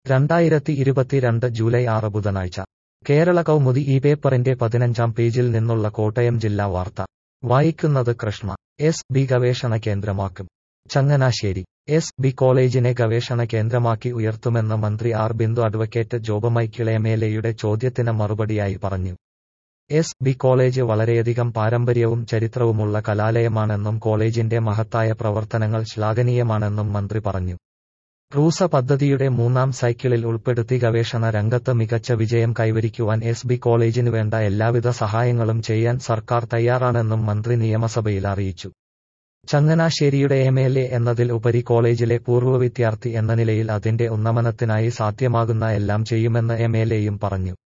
രണ്ടായിരത്തി ഇരുപത്തിരണ്ട് ജൂലൈ ആറ് ബുധനാഴ്ച കേരള കൗമുദി ഈ പേപ്പറിന്റെ പതിനഞ്ചാം പേജിൽ നിന്നുള്ള കോട്ടയം ജില്ലാ വാർത്ത വായിക്കുന്നത് കൃഷ്ണ എസ് ബി ഗവേഷണ കേന്ദ്രമാക്കും ചങ്ങനാശ്ശേരി എസ് ബി കോളേജിനെ ഗവേഷണ കേന്ദ്രമാക്കി ഉയർത്തുമെന്ന് മന്ത്രി R Bindu advocate Job Michael M L എയുടെ ചോദ്യത്തിന് മറുപടിയായി പറഞ്ഞു എസ് ബി കോളേജ് വളരെയധികം പാരമ്പര്യവും ചരിത്രവുമുള്ള കലാലയമാണെന്നും കോളേജിന്റെ മഹത്തായ പ്രവർത്തനങ്ങൾ ശ്ലാഘനീയമാണെന്നും മന്ത്രി പറഞ്ഞു റൂസ പദ്ധതിയുടെ മൂന്നാം സൈക്കിളിൽ ഉൾപ്പെടുത്തി ഗവേഷണ രംഗത്ത് മികച്ച വിജയം കൈവരിക്കുവാൻ എസ് ബി കോളേജിന് വേണ്ട എല്ലാവിധ സഹായങ്ങളും ചെയ്യാൻ സർക്കാർ തയ്യാറാണെന്നും മന്ത്രി നിയമസഭയിൽ അറിയിച്ചു ചങ്ങനാശ്ശേരിയുടെ എം എൽ എ എന്നതിൽ ഉപരി കോളേജിലെ പൂർവ്വ വിദ്യാർത്ഥി എന്ന നിലയിൽ അതിന്റെ ഉന്നമനത്തിനായി സാധ്യമാകുന്ന എല്ലാം ചെയ്യുമെന്ന് എം എൽ എയും പറഞ്ഞു